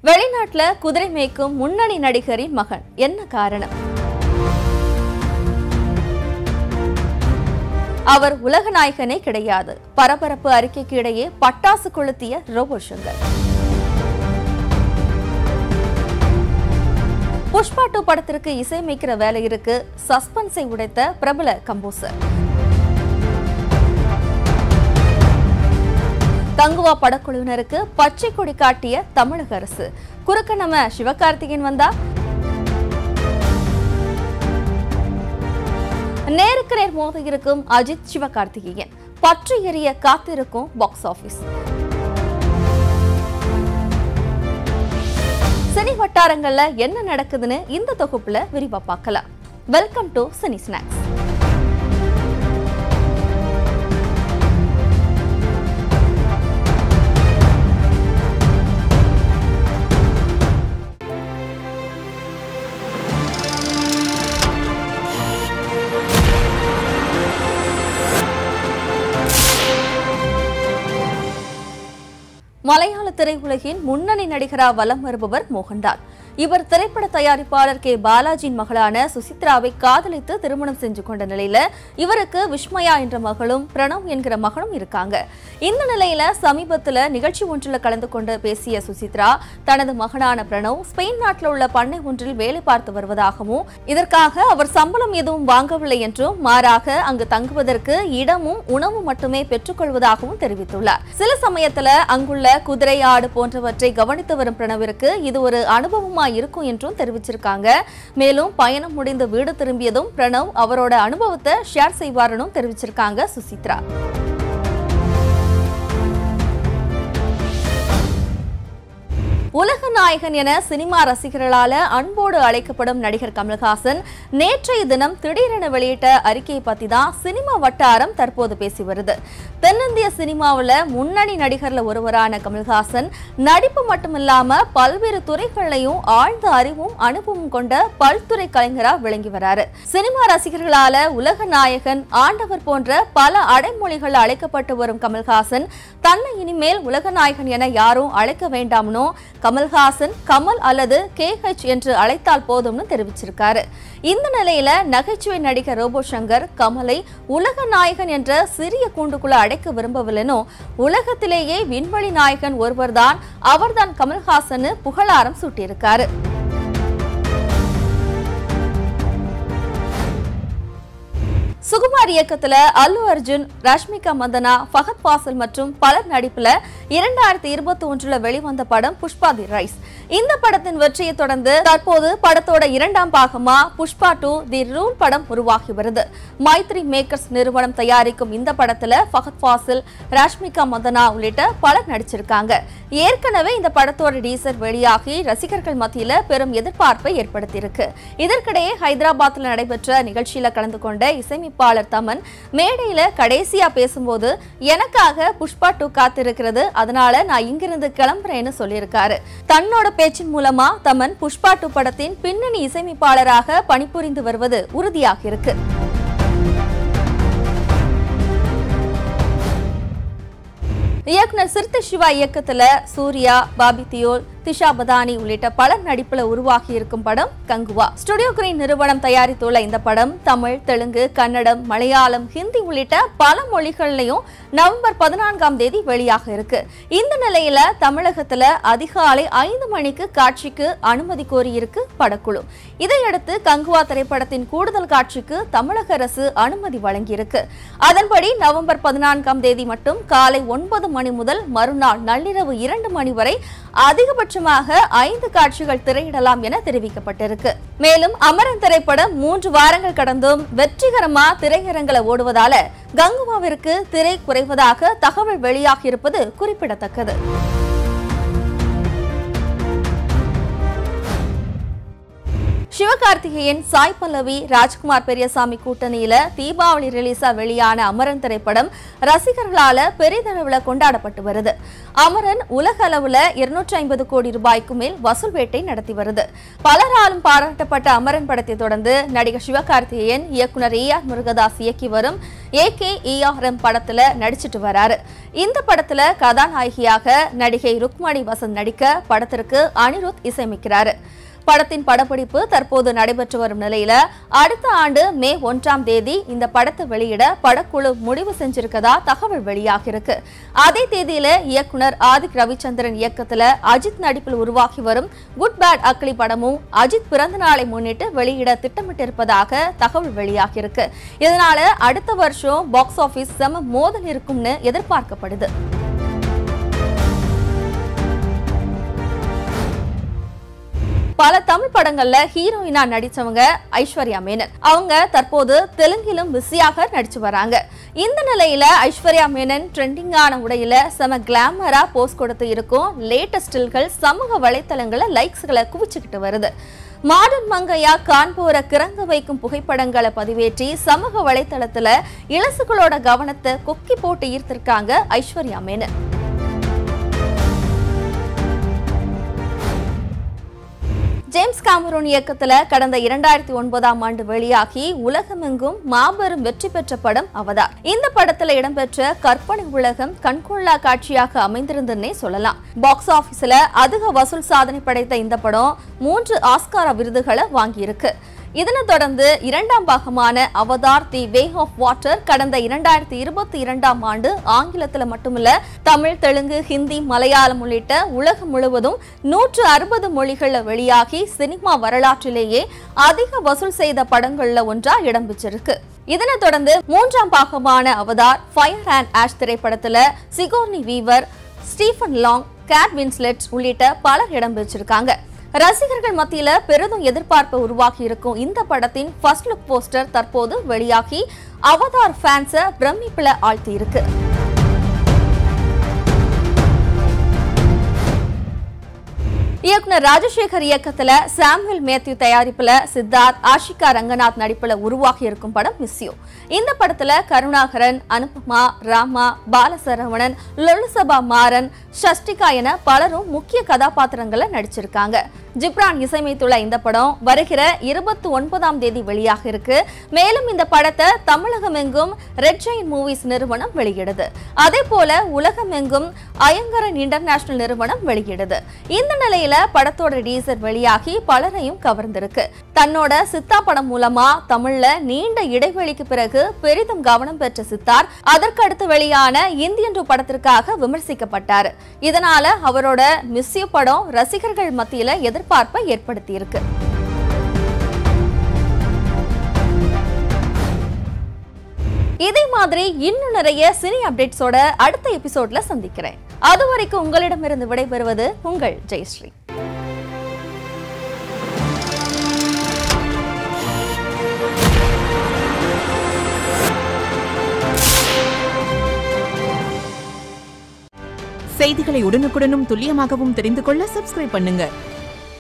வெளிநாட்டுல குதிரை மேய்க்கும் முன்னணி நடிகரின் மகன் என்ன காரணம் அவர் உலக நாயகனே கிடையாது பரபரப்பு அறிக்கைக்கு இடையே பட்டாசு கொளுத்திய ரோபோ சங்கர் புஷ்பா டூ படத்திற்கு இசையமைக்கிற வேலை இருக்கு சஸ்பென்ஸை உடைத்த பிரபல கம்போசர் தங்குவா படக்குழுவினருக்கு பச்சை கொடி காட்டிய தமிழக அரசு குறுக்க நம்ம சிவகார்த்திகேயன் வந்தா நேருக்கு நேர் மோத இருக்கும் அஜித் சிவகார்த்திகேயன் பற்றி எறிய காத்திருக்கும் பாக்ஸ் ஆபீஸ் சினி வட்டாரங்கள்ல என்ன நடக்குதுன்னு இந்த தொகுப்புல விரிவா பார்க்கலாம் வெல்கம் டு சினி ஸ்நாக்ஸ் மலையாள திரையுலகின் முன்னணி நடிகரா வலம் வருபவர் மோகன்லால் இவர் திரைப்பட தயாரிப்பாளர் கே பாலாஜியின் மகளான சுசித்ராவை காதலித்து திருமணம் செஞ்சு கொண்ட நிலையில இவருக்கு விஸ்மயா என்ற மகளும் பிரணவ் என்கிற மகனும் இருக்காங்க இந்த நிலையில சமீபத்துல நிகழ்ச்சி ஒன்றில் கலந்து கொண்டு பேசிய சுசித்ரா தனது மகனான பிரணவ் ஸ்பெயின் நாட்டில் உள்ள பண்ணை ஒன்றில் வேலை பார்த்து வருவதாகவும் இதற்காக அவர் சம்பளம் எதுவும் வாங்கவில்லை என்றும் மாறாக அங்கு தங்குவதற்கு இடமும் உணவும் மட்டுமே பெற்றுக்கொள்வதாகவும் தெரிவித்துள்ளார் சில சமயத்துல அங்குள்ள குதிரை ஆடு போன்றவற்றை கவனித்து வரும் பிரணவிற்கு இது ஒரு அனுபவமா இருக்கும் என்றும் தெரிவிச்சிருக்காங்க மேலும் பயணம் முடிந்து வீடு திரும்பியதும் பிரணவ் அவரோட அனுபவத்தை ஷேர் செய்வாருன்னு தெரிவிச்சிருக்காங்க சுசித்ரா உலக நாயகன் என சினிமா ரசிகர்களால அன்போடு அழைக்கப்படும் நடிகர் கமல்ஹாசன் நேற்றைய தினம் திடீரென வெளியிட்ட அறிக்கையை பத்தி தான் சினிமா வட்டாரம் தற்போது பேசி வருது தென்னிந்திய சினிமாவுல முன்னணி நடிகர்ல ஒருவரான கமல்ஹாசன் நடிப்பு மட்டுமில்லாம பல்வேறு துறைகளையும் ஆழ்ந்த அறிவும் அனுபவம் கொண்ட பல்துறை கலைஞரா விளங்கி வராரு சினிமா ரசிகர்களால உலக நாயகன் ஆண்டவர் போன்ற பல அடைமொழிகள் அழைக்கப்பட்டு வரும் கமல்ஹாசன் தன்னை இனிமேல் உலக நாயகன் என யாரும் அழைக்க வேண்டாம்னோ கமல்ஹாசன் கமல் அல்லது கேஹெச் என்று அழைத்தால் போதும்னு தெரிவிச்சிருக்காரு இந்த நிலையில நகைச்சுவை நடிகர் ரோபோ சங்கர் கமலை உலக நாயகன் என்ற சிறிய கூண்டுக்குள்ள அடைக்க விரும்பவில்லைனோ உலகத்திலேயே விண்வெளி நாயகன் ஒருவர்தான் அவர்தான் கமல்ஹாசன் புகழாரம் சூட்டியிருக்காரு சுகுமார் இயக்கத்துல அல்லு அர்ஜுன் ரஷ்மிகா மந்தனா ஃபஹத் பாசல் மற்றும் பலர் நடிப்புல இரண்டாயிரத்தி இருபத்தி ஒன்றுல வெளிவந்த படம் புஷ்பா தி ரைஸ் இந்த படத்தின் வெற்றியை தொடர்ந்து தற்போது படத்தோட இரண்டாம் பாகமா புஷ்பா டூ தி ரூல் படம் உருவாகி வருது மைத்ரி மேக்கர்ஸ் நிறுவனம் தயாரிக்கும் இந்த படத்துல ஃபஹத் பாசில் ரஷ்மிகா மந்தனா உள்ளிட்ட பலர் நடிச்சிருக்காங்க ஏற்கனவே இந்த படத்தோட டீசர் வெளியாகி ரசிகர்கள் மத்தியில பெரும் எதிர்பார்ப்பை ஏற்படுத்தியிருக்கு இதற்கிடையே ஹைதராபாத்தில் நடைபெற்ற நிகழ்ச்சியில கலந்து கொண்ட இசையமைப்பாளர் தமன் மேடையில கடைசியா பேசும்போது எனக்காக புஷ்பா டூ காத்திருக்கிறது அதனால நான் இங்கிருந்து கிளம்புறேன்னு சொல்லியிருக்காரு தன்னோட பேச்சின் மூலமா தமன் புஷ்பா டூ படத்தின் பின்னணி இசையமைப்பாளராக பணிபுரிந்து வருவது உறுதியாக இருக்கு இயக்குனர் சிறுத்தை சிவா இயக்கத்துல சூர்யா பாபி தியோல் திஷா பதானி உள்ளிட்ட பலர் நடிப்புல உருவாகி இருக்கும் படம் கங்குவா ஸ்டுடியோ கிரீன் நிறுவனம் தயாரித்துள்ள இந்த படம் தமிழ் தெலுங்கு கன்னடம் மலையாளம் ஹிந்தி உள்ளிட்ட பல மொழிகள்லையும் நவம்பர் பதினான்காம் தேதி வெளியாக இருக்கு இந்த நிலையில தமிழகத்துல அதிகாலை ஐந்து மணிக்கு காட்சிக்கு அனுமதி கோரியிருக்கு படக்குழு இதையடுத்து கங்குவா திரைப்படத்தின் கூடுதல் காட்சிக்கு தமிழக அரசு அனுமதி வழங்கியிருக்கு அதன்படி நவம்பர் பதினான்காம் தேதி மட்டும் காலை ஒன்பது மணி முதல் மறுநாள் நள்ளிரவு இரண்டு மணி வரை அதிகபட்சமாக ஐந்து காட்சிகள் திரையிடலாம் என தெரிவிக்கப்பட்டிருக்கு மேலும் அமரன் திரைப்படம் மூன்று வாரங்கள் கடந்தும் வெற்றிகரமா திரையரங்கில ஓடுவதால கங்குவாவிற்கு திரை குறைவதாக தகவல் வெளியாகியிருப்பது குறிப்பிடத்தக்கது சிவ சிவகார்த்திகேயன் சாய் பல்லவி ராஜ்குமார் பெரியசாமி கூட்டணியில தீபாவளி ரிலீஸா வெளியான அமரன் திரைப்படம் ரசிகர்களால பெரிதளவுல கொண்டாடப்பட்டு வருது அமரன் உலக அளவுல இருநூற்றி ஐம்பது கோடி ரூபாய்க்கு மேல் வசூல் வேட்டை நடத்தி வருது பலராலும் பாராட்டப்பட்ட அமரன் படத்தை தொடர்ந்து நடிகர் சிவகார்த்திகேயன் இயக்குனர் ஏ ஆர் முருகதாஸ் இயக்கி வரும் ஏ கே எம் படத்துல நடிச்சிட்டு வராரு இந்த படத்துல கதாநாயகியாக நடிகை ருக்மணி வசந்த் நடிக்க படத்திற்கு அனிருத் இசையமைக்கிறாரு படத்தின் படப்பிடிப்பு தற்போது நடைபெற்று வரும் நிலையில அடுத்த ஆண்டு மே ஒன்றாம் தேதி இந்த படத்தை வெளியிட படக்குழு முடிவு செஞ்சிருக்கதா தகவல் வெளியாகிருக்கு அதே தேதியில இயக்குனர் ஆதிக் ரவிச்சந்திரன் இயக்கத்துல அஜித் நடிப்பில் உருவாகி வரும் குட் பேட் அக்லி படமும் அஜித் பிறந்த நாளை முன்னிட்டு வெளியிட திட்டமிட்டிருப்பதாக தகவல் வெளியாகியிருக்கு இதனால அடுத்த வருஷம் பாக்ஸ் ஆபீஸ் செம மோதல் இருக்கும்னு எதிர்பார்க்கப்படுது பல தமிழ் படங்கள்ல ஹீரோயினா நடிச்சவங்க ஐஸ்வர்யா மேனன் அவங்க தற்போது தெலுங்கிலும் பிஸியாக நடிச்சு வராங்க இந்த நிலையில ஐஸ்வர்யா மேனன் ட்ரெண்டிங்கான உடையில செம கிளாமரா போஸ் கொடுத்து இருக்கும் லேட்டஸ்ட் ஸ்டில்கள் சமூக வலைத்தளங்கள லைக்ஸ்களை குவிச்சுக்கிட்டு வருது மாடர்ன் மங்கையா காண்போரை கிறங்க வைக்கும் புகைப்படங்களை பதிவேற்றி சமூக வலைத்தளத்துல இளசுகளோட கவனத்தை கொக்கி போட்டு ஈர்த்திருக்காங்க ஐஸ்வர்யா மேனன் ஜேம்ஸ் காமரூன் இயக்கத்துல கடந்த இரண்டாயிரத்தி ஒன்பதாம் ஆண்டு வெளியாகி உலகமெங்கும் மாபெரும் வெற்றி பெற்ற படம் அவதார் இந்த படத்துல இடம்பெற்ற கற்பனை உலகம் கண்கொள்ளா காட்சியாக அமைந்திருந்ததுன்னே சொல்லலாம் பாக்ஸ் ஆபீஸ்ல அதிக வசூல் சாதனை படைத்த இந்த படம் மூன்று ஆஸ்கார விருதுகளை வாங்கியிருக்கு இதனைத் தொடர்ந்து இரண்டாம் பாகமான Avatar the way of water கடந்த இரண்டாயிரத்தி இருபத்தி இரண்டாம் ஆண்டு ஆங்கிலத்தில் மட்டுமல்ல தமிழ் தெலுங்கு ஹிந்தி மலையாளம் உள்ளிட்ட உலகம் முழுவதும் நூற்று அறுபது மொழிகளில் வெளியாகி சினிமா வரலாற்றிலேயே அதிக வசூல் செய்த படங்கள்ல ஒன்றா இடம்பெற்றிருக்கு இதனைத் தொடர்ந்து மூன்றாம் பாகமான அவதார் ஃபயர் அண்ட் ஆஷ் திரைப்படத்துல Sigourney Weaver Stephen Lang Kate Winslet உள்ளிட்ட பலர் இடம்பெற்றிருக்காங்க ரசிகர்கள் மத்தியில பெரிதும் எதிர்பார்ப்பு உருவாகி இருக்கும் இந்த படத்தின் ஃபர்ஸ்ட் லுக் போஸ்டர் தற்போது வெளியாகி அவதார் ஃபேன்ஸை பிரமிப்புல ஆழ்த்தி இருக்கு இயக்குனர் ராஜசேகர் இயக்கத்துல சாமுவேல் மேத்யூ தயாரிப்புல சித்தார்த் ஆஷிகா ரங்கநாத் நடிப்புல உருவாகி இருக்கும் படம் மிஸ்யூ இந்த படத்துல கருணாகரன் அனுபமா ராமா பாலசரவணன் லொலுசபா மாறன் ஷஷ்டிகா என பலரும் முக்கிய கதாபாத்திரங்களை நடிச்சிருக்காங்க ஜிப்ரான் இசையமைத்துள்ள இந்த படம் வருகிற இருபத்தி ஒன்பதாம் தேதி வெளியாக இருக்கு மேலும் இந்த படத்தை தமிழகமெங்கும் ரெட் ஜெயின் மூவிஸ் நிறுவனம் வெளியிடுது அதே போல உலகமெங்கும் அயங்கரன் இன்டர்நேஷனல் நிறுவனம் வெளியிடுது இந்த நிலையில படத்தோட டீசர் வெளியாகி பலரையும் கவர்ந்திருக்கு தன்னோட சித்தா படம் மூலமா தமிழ்ல நீண்ட இடைவெளிக்கு பிறகு பெரிதும் கவனம் பெற்ற சித்தார் அதற்கடுத்து வெளியான இந்தியன் டூ படத்திற்காக விமர்சிக்கப்பட்டார் இதனால அவரோட மிஸ்யூ படம் ரசிகர்கள் மத்தியில எதிர்பார்ப்பை ஏற்படுத்தியிருக்கு இதே மாதிரி இன்னும் நிறைய சினி அப்டேட்ஸோட அடுத்த எபிசோட்ல சந்திக்கிறேன் அது வரைக்கும் உங்களிடமிருந்து விடைபெறுவது உங்கள் ஜெயஸ்ரீ செய்திகளை உடனுக்குடனும் துல்லியமாகவும் தெரிந்து கொள்ள சப்ஸ்கிரைப் பண்ணுங்க